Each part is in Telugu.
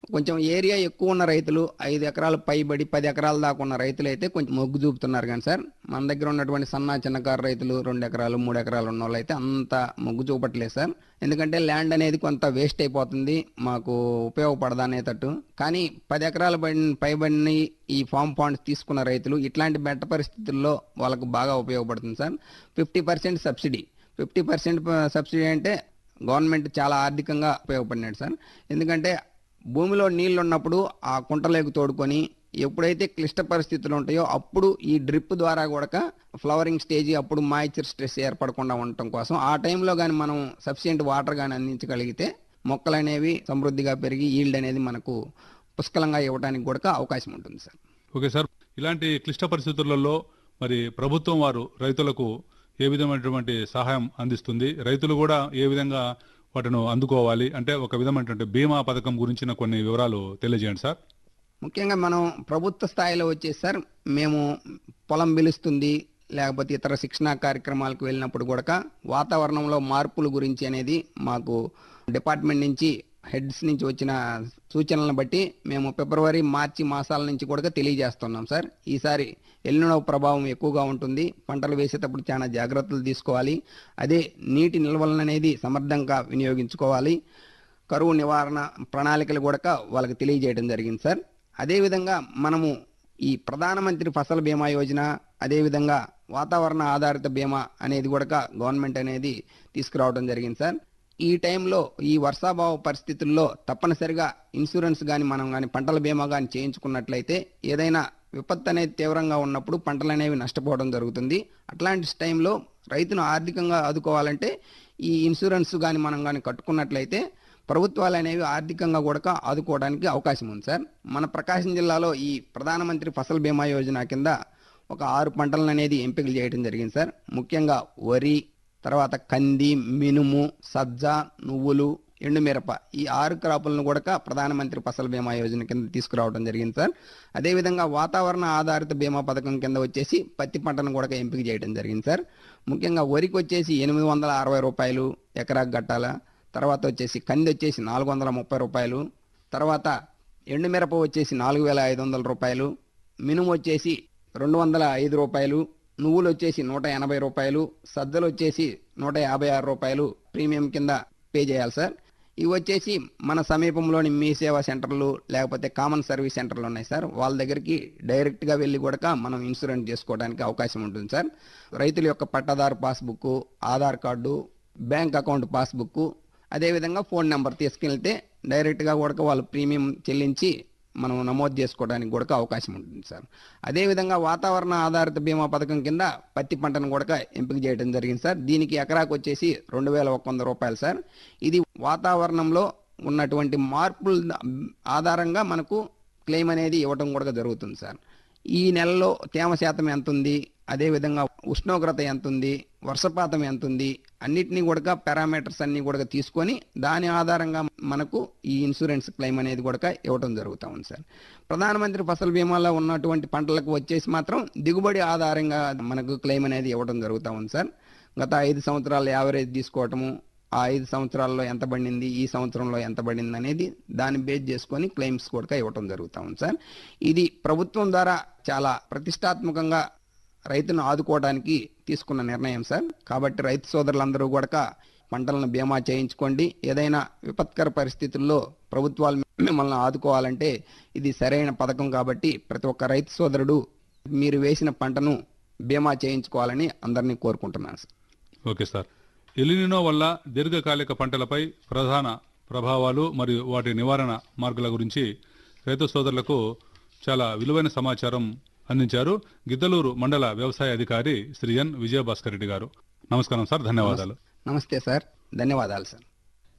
కొంచెం ఏరియా ఎక్కువ ఉన్న రైతులు ఐదు ఎకరాలు పైబడి పది ఎకరాల దాకా ఉన్న రైతులు అయితే కొంచెం మొగ్గు చూపుతున్నారు కానీ సార్ మన దగ్గర ఉన్నటువంటి సన్న చిన్నకారు రైతులు రెండు ఎకరాలు మూడు ఎకరాలు ఉన్న వాళ్ళు అయితే అంత మొగ్గు చూపట్లేదు సార్ ఎందుకంటే ల్యాండ్ అనేది కొంత వేస్ట్ అయిపోతుంది మాకు ఉపయోగపడదా అనేటట్టు కానీ పది ఎకరాలు పడిన పైబడిన ఈ ఫామ్ పాండ్స్ తీసుకున్న రైతులు ఇట్లాంటి బెట్ట పరిస్థితుల్లో వాళ్ళకు బాగా ఉపయోగపడుతుంది sir fifty percent subsidy fifty percent subsidy అంటే గవర్నమెంట్ చాలా ఆర్థికంగా ఉపయోగపడినాడు సార్ ఎందుకంటే భూమిలో నీళ్లు ఉన్నప్పుడు ఆ కుంటలోకి తోడుకొని ఎప్పుడైతే క్లిష్ట పరిస్థితులు ఉంటాయో అప్పుడు ఈ డ్రిప్ ద్వారా కూడా ఫ్లవరింగ్ స్టేజ్ అప్పుడు మాయిచర్ స్ట్రెస్ ఏర్పడకుండా ఉండటం కోసం ఆ టైంలో కానీ మనం సఫిషియెంట్ వాటర్ కానీ అందించగలిగితే మొక్కలు అనేవి సమృద్ధిగా పెరిగి ఈల్డ్ అనేది మనకు పుష్కలంగా ఇవ్వడానికి కూడా అవకాశం ఉంటుంది సార్ ఓకే సార్ ఇలాంటి క్లిష్ట పరిస్థితులలో మరి ప్రభుత్వం వారు రైతులకు ఏ విధమైనటువంటి సహాయం అందిస్తుంది రైతులు కూడా ఏ విధంగా వాటిని అందుకోవాలి అంటే ఒక విధమైనటువంటి బీమా పథకం గురించిన కొన్ని వివరాలు తెలియజేయండి సార్ ముఖ్యంగా మనం ప్రభుత్వ స్థాయిలో వచ్చేసి సార్ మేము పొలం పిలుస్తుంది లేకపోతే ఇతర శిక్షణా కార్యక్రమాలకు వెళ్ళినప్పుడు కూడా వాతావరణంలో మార్పుల గురించి అనేది మాకు డిపార్ట్మెంట్ నుంచి హెడ్స్ నుంచి వచ్చిన సూచనలను బట్టి మేము ఫిబ్రవరి మార్చి మాసాల నుంచి కూడా తెలియజేస్తున్నాం సార్ ఈసారి ఎల్లినో ప్రభావం ఎక్కువగా ఉంటుంది పంటలు వేసేటప్పుడు చాలా జాగ్రత్తలు తీసుకోవాలి అదే నీటి నిల్వలను అనేది సమర్థంగా వినియోగించుకోవాలి కరువు నివారణ ప్రణాళికలు కూడా వాళ్ళకి తెలియజేయడం జరిగింది సార్ అదేవిధంగా మనము ఈ ప్రధానమంత్రి ఫసల్ బీమా యోజన అదేవిధంగా వాతావరణ ఆధారిత బీమా అనేది కూడా గవర్నమెంట్ అనేది తీసుకురావడం జరిగింది సార్ ఈ టైంలో ఈ వర్షాభావ పరిస్థితుల్లో తప్పనిసరిగా ఇన్సూరెన్స్ కానీ మనం కానీ పంటల బీమా కానీ చేయించుకున్నట్లయితే ఏదైనా విపత్తు అనేది తీవ్రంగా ఉన్నప్పుడు పంటలు అనేవి నష్టపోవడం జరుగుతుంది అట్లాంటి టైంలో రైతును ఆర్థికంగా ఆదుకోవాలంటే ఈ ఇన్సూరెన్స్ కానీ మనం కానీ కట్టుకున్నట్లయితే ప్రభుత్వాలు అనేవి ఆర్థికంగా కూడా ఆదుకోవడానికి అవకాశం ఉంది సార్ మన ప్రకాశం జిల్లాలో ఈ ప్రధానమంత్రి ఫసల్ బీమా యోజన కింద ఒక ఆరు పంటలను అనేది ఎంపికలు చేయడం జరిగింది సార్ ముఖ్యంగా వరి తర్వాత కంది మినుము సజ్జ నువ్వులు ఎండుమిరప ఈ ఆరు క్రాపులను కూడా ప్రధానమంత్రి ఫసల్ బీమా యోజన కింద తీసుకురావడం జరిగింది సార్ అదేవిధంగా వాతావరణ ఆధారిత బీమా పథకం కింద వచ్చేసి పత్తి పంటను కూడా ఎంపిక చేయడం జరిగింది సార్ ముఖ్యంగా వరికి వచ్చేసి ఎనిమిది వందల అరవై రూపాయలు ఎకరాకు గట్టాల తర్వాత వచ్చేసి కంది వచ్చేసి నాలుగు వందల ముప్పై రూపాయలు తర్వాత ఎండుమిరప వచ్చేసి నాలుగు వేల ఐదు వందల రూపాయలు మినుము వచ్చేసి రెండు వందల ఐదు రూపాయలు నువ్వులు వచ్చేసి నూట ఎనభై రూపాయలు సజ్జలు వచ్చేసి నూట యాభై ఆరు రూపాయలు ప్రీమియం కింద పే చేయాలి సార్ ఇవి వచ్చేసి మన సమీపంలోని మీ సేవా సెంటర్లు లేకపోతే కామన్ సర్వీస్ సెంటర్లు ఉన్నాయి సార్ వాళ్ళ దగ్గరికి డైరెక్ట్గా వెళ్ళి కూడా మనం ఇన్సూరెన్స్ చేసుకోవడానికి అవకాశం ఉంటుంది సార్ రైతుల యొక్క పట్టాదారు passbook Aadhaar card bank account passbook అదేవిధంగా ఫోన్ నెంబర్ తీసుకెళ్తే డైరెక్ట్గా కూడా వాళ్ళు ప్రీమియం చెల్లించి మనం నమోదు చేసుకోవడానికి కూడా అవకాశం ఉంటుంది సార్ అదేవిధంగా వాతావరణ ఆధారిత బీమా పథకం కింద పత్తి పంటను కూడా ఎంపిక చేయడం జరిగింది సార్ దీనికి ఎకరాకు వచ్చేసి రెండు వేల ఒక వంద రూపాయలు సార్ ఇది వాతావరణంలో ఉన్నటువంటి మార్పుల ఆధారంగా మనకు క్లెయిమ్ అనేది ఇవ్వడం కూడా జరుగుతుంది సార్ ఈ నెలలో తేమ శాతం ఎంత ఉంది అదేవిధంగా ఉష్ణోగ్రత ఎంత ఉంది వర్షపాతం ఎంత ఉంది అన్నిటినీ కూడా పారామీటర్స్ అన్ని కూడా తీసుకొని దాని ఆధారంగా మనకు ఈ ఇన్సూరెన్స్ క్లెయిమ్ అనేది కూడా ఇవ్వడం జరుగుతూ ఉంది సార్ ప్రధానమంత్రి ఫసల్ బీమాలో ఉన్నటువంటి పంటలకు వచ్చేసి మాత్రం దిగుబడి ఆధారంగా మనకు క్లెయిమ్ అనేది ఇవ్వడం జరుగుతూ ఉంది సార్ గత ఐదు సంవత్సరాల యావరేజ్ తీసుకోవటము ఆ ఐదు సంవత్సరాల్లో ఎంత పడింది ఈ సంవత్సరంలో ఎంత పడింది అనేది దాన్ని బేస్ చేసుకొని క్లెయిమ్స్ కూడా ఇవ్వటం జరుగుతూ ఉంది సార్ ఇది ప్రభుత్వం ద్వారా చాలా ప్రతిష్టాత్మకంగా రైతును ఆదుకోవడానికి తీసుకున్న నిర్ణయం సార్ కాబట్టి రైతు సోదరులందరూ కూడా పంటలను బీమా చేయించుకోండి ఏదైనా విపత్కర పరిస్థితుల్లో ప్రభుత్వాలు మిమ్మల్ని ఆదుకోవాలంటే ఇది సరైన పథకం కాబట్టి ప్రతి ఒక్క రైతు సోదరుడు మీరు వేసిన పంటను బీమా చేయించుకోవాలని అందరినీ కోరుకుంటున్నాను సార్ ఓకే సార్ ఎలినినో వల్ల దీర్ఘకాలిక పంటలపై ప్రధాన ప్రభావాలు మరియు వాటి నివారణ మార్గాల గురించి రైతు సోదరులకు చాలా విలువైన సమాచారం అందించారు గిద్దలూరు మండల వ్యవసాయ అధికారి శ్రీ ఎన్ విజయభాస్కర్ రెడ్డి గారు నమస్కారం సార్ ధన్యవాదాలు నమస్తే సార్ ధన్యవాదాలు సార్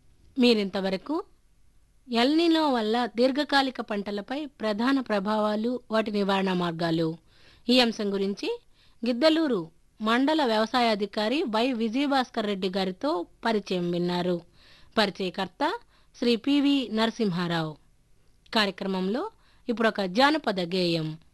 మీరింతవరకు ఎల్నినో వల్ల దీర్ఘకాలిక పంటలపై ప్రధాన ప్రభావాలు వాటి నివారణ మార్గాలు ఈ అంశం గురించి గిద్దలూరు మండల వ్యవసాయ అధికారి వై విజయభాస్కర్ రెడ్డి గారితో పరిచయం విన్నారు పరిచయకర్త శ్రీ పివి నరసింహారావు కార్యక్రమంలో ఇప్పుడు ఒక జానపద గేయం